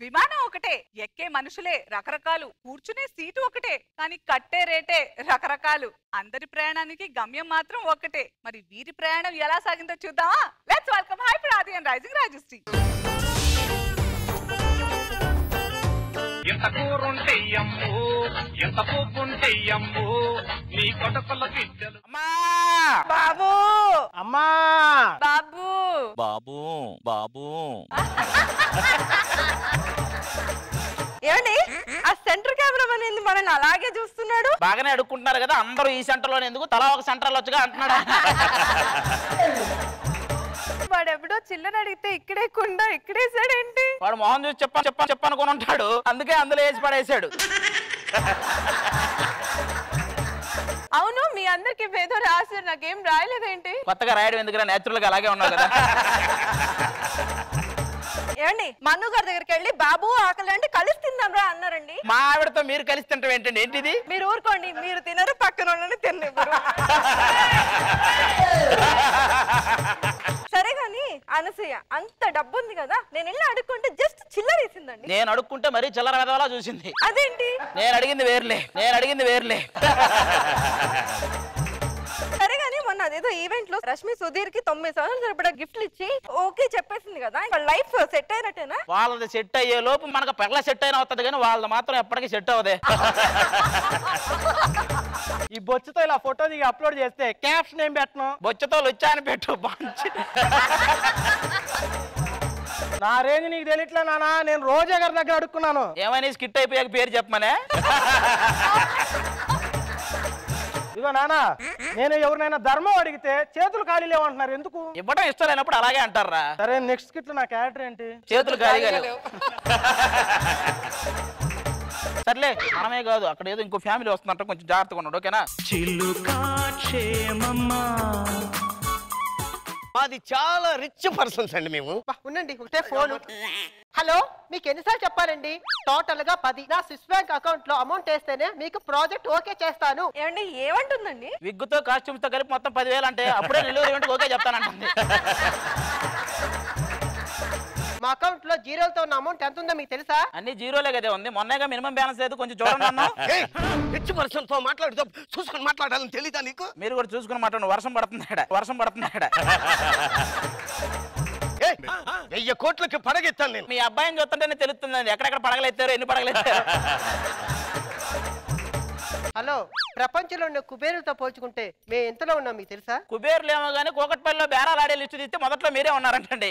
విమానం ఒకటే ఎక్కే మనుషులే రకరకాలు కూర్చునే సీటు ఒకటే కానీ కట్టే రేటే రకరకాలు అందరి ప్రయాణానికి గమ్యం మాత్రం ఒక్కటే మరి వీరి ప్రయాణం ఎలా సాగిందో చూద్దామా లెట్స్ వెల్కమ్ హై ప్రాది అండ్ రైజింగ్ రాజశ్రీ ఎంత కూరుంటే అమ్ము ఎంత పువ్వుంటే అమ్ము నీ కొడుకుల బిడ్డలు అమ్మా బాబు అమ్మా బాబు బాబు బాబు ఏమండి ఆ సెంటర్ కెమెరామన్ ఏంది మనల్ని అలాగే చూస్తున్నాడు బాగానే అడుక్కుంటున్నారు కదా అందరూ ఈ సెంటర్ లో ఎందుకు తలా ఒక సెంటర్ లో వచ్చుగా అంటున్నాడు వాడు ఎప్పుడో చిల్లర అడిగితే ఇక్కడే కుండా ఇక్కడేసాడేంటి వాడు మొహం చూసి చెప్ప చెప్ప చెప్పనుకొని ఉంటాడు అందుకే అందులో వేసి పడేసాడు అవును మీ అందరికి ఏదో రాశారు నాకేం రాయలేదేంటి కొత్తగా రాయడం ఎందుకురా నేచురల్ గా అలాగే ఉన్నావు కదా ఏమండి మన్ను గారి దగ్గరికి వెళ్ళి బాబు ఆకలి అంటే కలిసి తిందాం రా అన్నారండి మా ఆవిడతో మీరు కలిసి తింటాం ఏంటండి ఏంటిది మీరు ఊరుకోండి మీరు తినరు పక్కన వాళ్ళని తిననివ్వరు సరే కానీ అనసూయ అంత డబ్బు ఉంది కదా నేను వెళ్ళి అడుక్కుంటే జస్ట్ చిల్లర వేసిందండి నేను అడుక్కుంటే మరీ చిల్లర వెదవలా చూసింది అదేంటి నేను అడిగింది వేర్లే నేను అడిగింది వేర్లే సరే కానీ మొన్న అదేదో ఈవెంట్ లో రష్మి సుధీర్ కి తొమ్మిది సంవత్సరాలు సరిపడా గిఫ్ట్లు ఇచ్చి ఓకే చెప్పేసింది కదా లైఫ్ సెట్ అయినట్టేనా వాళ్ళది సెట్ అయ్యే లోపు మనకు పగల సెట్ అయినా వస్తుంది కానీ వాళ్ళది మాత్రం ఎప్పటికీ సెట్ అవ్వదే ఈ బొచ్చుతో ఇలా ఫోటో దిగి అప్లోడ్ చేస్తే క్యాప్షన్ ఏం పెట్టను బొచ్చతో లుచ్చా అని పెట్టు బాంచి నా రేంజ్ నీకు తెలియట్లే నానా నేను రోజా గారి దగ్గర అడుక్కున్నాను ఏమైనా స్కిట్ అయిపోయాక పేరు చెప్పమనే ఇదిగో నానా నేను ఎవరినైనా ధర్మం అడిగితే చేతులు ఖాళీ లేవంటున్నారు ఎందుకు ఇవ్వడం ఇష్టం లేనప్పుడు అలాగే అంటారా సరే నెక్స్ట్ స్కిట్ లో నా క్యారెక్టర్ ఏంటి చేతులు ఖాళీగా లేవు. సర్లే మనమే కాదు అక్కడ ఏదో ఇంకో ఫ్యామిలీ వస్తుందంట కొంచెం జాగ్రత్తగా ఉన్నాడు ఓకేనా మాది చాలా రిచ్ పర్సన్స్ అండి మేము అబ్బా, ఉండండి ఒకటే ఫోన్ హలో మీకు ఎన్నిసార్లు చెప్పాలండి టోటల్ గా పది నా స్విస్ బ్యాంక్ అకౌంట్ లో అమౌంట్ వేస్తేనే మీకు ప్రాజెక్ట్ ఓకే చేస్తాను ఏమండి ఏమంటుందండి విగ్గుతో కాస్ట్యూమ్స్ తో కలిపి మొత్తం పదివేలు అంటే అప్పుడే నెల్లూరు ఈవెంట్ ఓకే చెప్తానంటుంది మా అకౌంట్ లో జీరోలతో ఉన్న అమౌంట్ ఎంత ఉందో మీకు తెలుసా అన్ని జీరోలే కదే ఉంది మొన్నగా మినిమం బ్యాలెన్స్ లేదు కొంచెం చూడండి నన్ను రిచ్ పర్సన్ తో మాట్లాడుతూ చూసుకొని మాట్లాడాలని తెలీదా నీకు మీరు కూడా చూసుకుని మాట్లాడండి వర్షం పడుతుంది ఈడ. వర్షం పడుతుంది ఈడ. ఏయ్, వెయ్యి కోట్లకి పడగెత్తాను నేను మీ అబ్బాయిని చూస్తుంటేనే తెలుస్తుందండి ఎక్కడెక్కడ పడగలెత్తారు ఎన్ని పడగలెత్తారు హలో ప్రపంచంలో ఉన్న కుబేరులతో పోల్చుకుంటే మేము ఎంతలో ఉన్నాం మీకు తెలుసా కుబేర్లు ఏమో కానీ కోకట్పల్లిలో బేరాలు ఆడే లిస్టు తీస్తే మొదట్లో మీరే ఉన్నారంటండి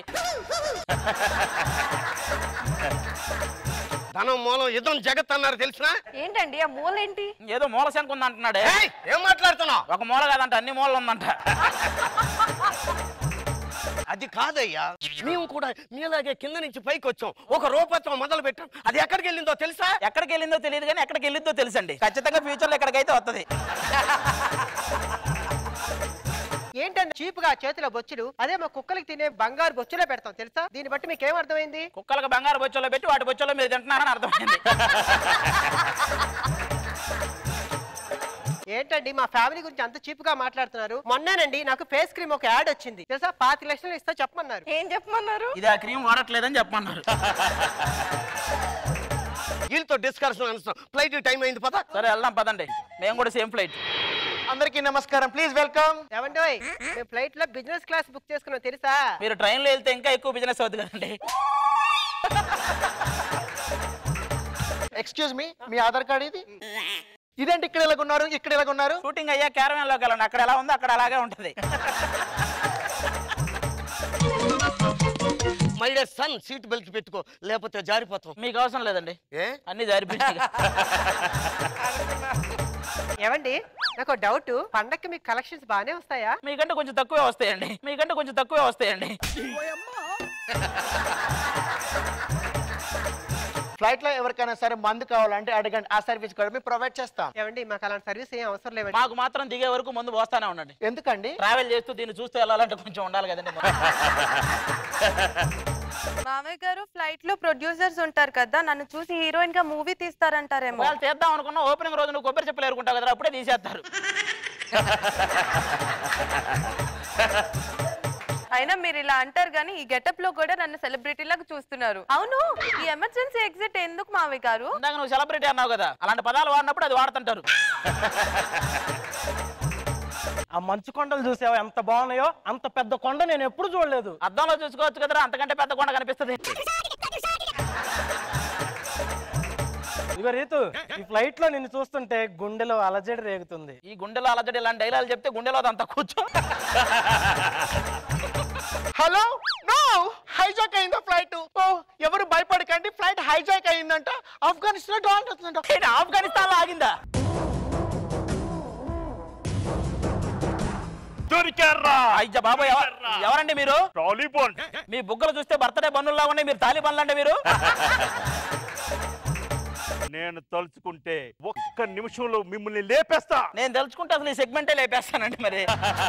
ధనం మూలం యుద్ధం జగత్ అన్నారు తెలిసినా ఏంటండి ఆ మూలేంటి ఏదో మూల శంకు ఉంది అంటున్నాడే ఏయ్, ఏం మాట్లాడుతున్నావు ఒక మూల కాదంట అన్ని మూలలు ఉందంట అది కాదయ్యా మేము కూడా మీలాగే కింద నుంచి పైకి వచ్చాం ఒక రూపాయతో మొదలు పెట్టాం అది ఎక్కడికి వెళ్ళిందో తెలుసా ఎక్కడికి వెళ్ళిందో తెలియదు కానీ ఎక్కడికి వెళ్ళిందో తెలుసండి ఖచ్చితంగా ఫ్యూచర్ లో ఎక్కడికైతే వస్తుంది ఏంటంటే చీప్ గా చేతిలో బొచ్చులు అదే మా కుక్కలకి తినే బంగారు బొచ్చులో పెడతాం తెలుసా దీన్ని బట్టి మీకు ఏం అర్థమైంది కుక్కలకు బంగారు బొచ్చలో పెట్టి వాటి బొచ్చలో మీరు తింటున్నారని అర్థమైంది ఏంటండి మా ఫ్యామిలీ గురించి అంత చీప్ గా మాట్లాడుతున్నారు మొన్నేనండి నాకు ఫేస్ క్రీమ్ ఒక యాడ్ వచ్చింది తెలుసా పాతి లక్షలు ఇస్తా చెప్పమన్నారు ఏం చెప్పమన్నారు ఇది ఆ క్రీమ్ వాడట్లేదని చెప్పమన్నారు వీళ్ళతో డిస్కషన్ అనుస్తాం ఫ్లైట్ టైం అయింది పద సరే వెళ్దాం పదండి మేము కూడా సేమ్ ఫ్లైట్ అందరికీ నమస్కారం ప్లీజ్ వెల్కమ్ ఏమండోయ్ మేము ఫ్లైట్ లో బిజినెస్ క్లాస్ బుక్ చేసుకున్నాం తెలుసా మీరు ట్రైన్లో వెళ్తే ఇంకా ఎక్కువ బిజినెస్ అవుతుంది కదండి ఎక్స్క్యూజ్ మీ మీ ఆధార్ కార్డ్ ఇది ఇదేంటి ఇక్కడ ఎలాగున్నారు ఇక్కడ ఎలాగున్నారు షూటింగ్ అయ్యా క్యారవాన్ లోకి వెళ్ళండి అక్కడ ఎలా ఉందో అక్కడ అలాగే ఉంటది మై సన్ సీట్ బెల్ట్ పెట్టుకో లేకపోతే జారిపోతాం మీకు అవసరం లేదండి ఏ అన్ని జారిపోయినాయి ఏమండి నాకు డౌట్ పండక్కి మీకు కలెక్షన్స్ బాగానే వస్తాయా మీకంటే కొంచెం తక్కువే వస్తాయండి మీకంటే కొంచెం తక్కువే వస్తాయండి ఫ్లైట్ లో ఎవరికైనా సరే మందు కావాలంటే అడగండి ఆ సర్వీస్ కూడా మేము ప్రొవైడ్ చేస్తాం ఏమండి మాకు అలాంటి సర్వీస్ ఏం అవసరం లేవండి మాకు మాత్రం దిగే వరకు ముందు పోస్తానే ఉండండి ఎందుకండి ట్రావెల్ చేస్తూ దీన్ని చూస్తూ వెళ్ళాలంటే కొంచెం ఉండాలి కదండి మామయ్య గారు ఫ్లైట్ లో ప్రొడ్యూసర్స్ ఉంటారు కదా నన్ను చూసి హీరోయిన్ గా మూవీ తీస్తారంటారేమో వాళ్ళు చేద్దాం అనుకున్న ఓపెనింగ్ రోజు నువ్వు కొబ్బరి చెప్పలు ఏరుకుంటావు కదా అప్పుడే తీసేస్తారు అయినా మీరు ఇలా అంటారు కానీ ఈ గెటప్ లో కూడా నన్ను సెలబ్రిటీ లాగా చూస్తున్నారు అవును ఈ ఎమర్జెన్సీ ఎగ్జిట్ ఎందుకు మావి గారు ఇందాక నువ్వు సెలబ్రిటీ అన్నావు కదా అలాంటి పదాలు వాడినప్పుడు అది వాడుతుంటారు ఆ మంచు కొండలు చూసావా ఎంత బాగున్నాయో అంత పెద్ద కొండ నేను ఎప్పుడు చూడలేదు అద్దంలో చూసుకోవచ్చు కదరా అంతకంటే పెద్ద కొండ కనిపిస్తుంది ఇగో రీతు ఈ ఫ్లైట్ లో నిన్ను చూస్తుంటే గుండెలో అలజడి రేగుతుంది ఈ గుండెలో అలజడి ఇలాంటి డైలాగ్ చెప్తే గుండెలో అదంతా కూర్చో హలో నో హైజాక్ అయిందా ఫ్లైట్ ఓ ఎవరు భయపడకండి ఫ్లైట్ హైజాక్ అయిందంట ఆఫ్ఘనిస్తాన్ డాన్ అవుతుందంట ఏంటి, ఆఫ్ఘనిస్తాన్ లో ఆగిందా దొరికారా అయ్య బాబు ఎవరండి మీరు టాలీబాన్ మీ బుగ్గలు చూస్తే బర్త్డే బన్నుల్లా ఉన్నాయి మీరు తాలిబన్లు అంటే మీరు నేను తలుచుకుంటే ఒక్క నిమిషంలో మిమ్మల్ని లేపేస్తా నేను తెలుసుకుంటే అసలు ఈ సెగ్మెంటే లేపేస్తానండి మరి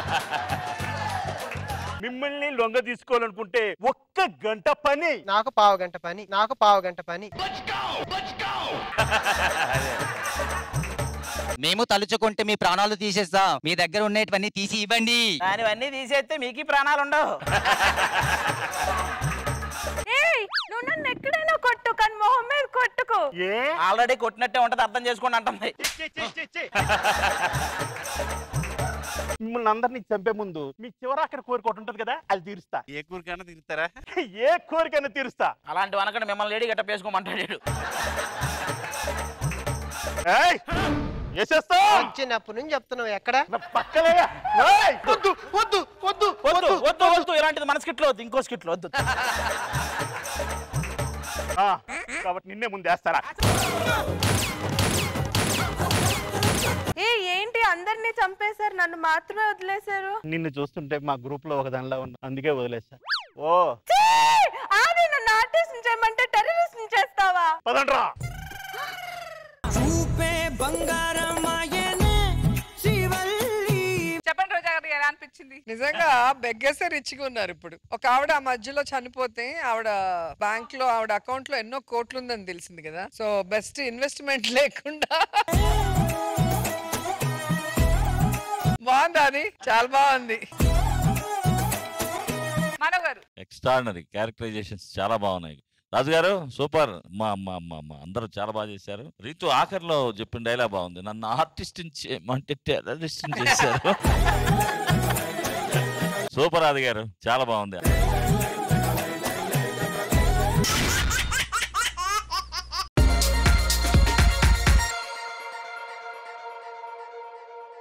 మిమ్మల్ని లొంగ తీసుకోవాలనుకుంటే ఒక్క గంట పని నాకు పావు గంట పని నాకు పావు గంట పని మేము తలుచుకుంటే మీ ప్రాణాలు తీసేస్తాం మీ దగ్గర ఉండేటివన్నీ తీసి ఇవ్వండి దానివన్నీ తీసేస్తే మీకు ప్రాణాలు ఉండవు ఏయ్ నువ్వు నన్ను ఎక్కడైనా కొట్టు కానీ మొహం మీద కొట్టుకు ఏ ఆల్రెడీ కొట్టినట్టే ఉంటది అర్థం చేసుకోండి అంటుంది మిమ్మల్ని అందరినీ చంపే ముందు మీ చివర అక్కడ కోరిక ఒకటి ఉంటది కదా అది తీరుస్తా ఏ కూరికైనా తిరుగుతారా ఏ కోరికైనా తీరుస్తా అలాంటి వనకడ మిమ్మల్ని లేడీ గట్ట వేసుకోమంటాడు ఏయ్! వేసేస్తా వచ్చినప్పటి నుంచి చెప్తున్నావు ఎక్కడ నా పక్కనే ఏయ్! వద్దు వద్దు వద్దు వద్దు వద్దు వద్దు ఇలాంటిది మన స్కిట్లో వద్దు ఇంకో స్కిట్లో వద్దు ఆ, కాబట్టి నిన్నే ముందు వేస్తారా ఏ ఏంటి అందరినీ చంపేశారు నన్ను మాత్రమే వదిలేశారు నిన్ను చూస్తుంటే మా గ్రూప్ లో ఒక దానిలో ఉన్నా అందుకే వదిలేస్తా ఓ ఛీ! ఆది నన్ను ఆర్టిస్ట్ చేయమంటే టెర్రరిస్ట్ చేస్తావా పదండ్రా చెప్పండి రోజా గారు ఎలా అనిపించింది నిజంగా బెగ్గేసే రిచ్గా ఉన్నారు ఇప్పుడు ఒక ఆవిడ ఆ మధ్యలో చనిపోతే ఆవిడ బ్యాంక్ లో ఆవిడ అకౌంట్ లో ఎన్నో కోట్లు ఉందని తెలిసింది కదా సో బెస్ట్ ఇన్వెస్ట్మెంట్ లేకుండా బాగుంది అది చాలా బాగుంది మనో గారు ఎక్స్ట్రాడినరీ క్యారెక్టరైజేషన్స్ చాలా బాగున్నాయి రాజు గారు సూపర్ మా మా మా మా అందరూ చాలా బాగా చేశారు రీతు ఆఖరిలో చెప్పిన డైలాగ్ బాగుంది నన్ను ఆర్టిస్ట్ అంటే టెర్రరిస్ట్ చేశారు సూపర్ రాజు గారు చాలా బాగుంది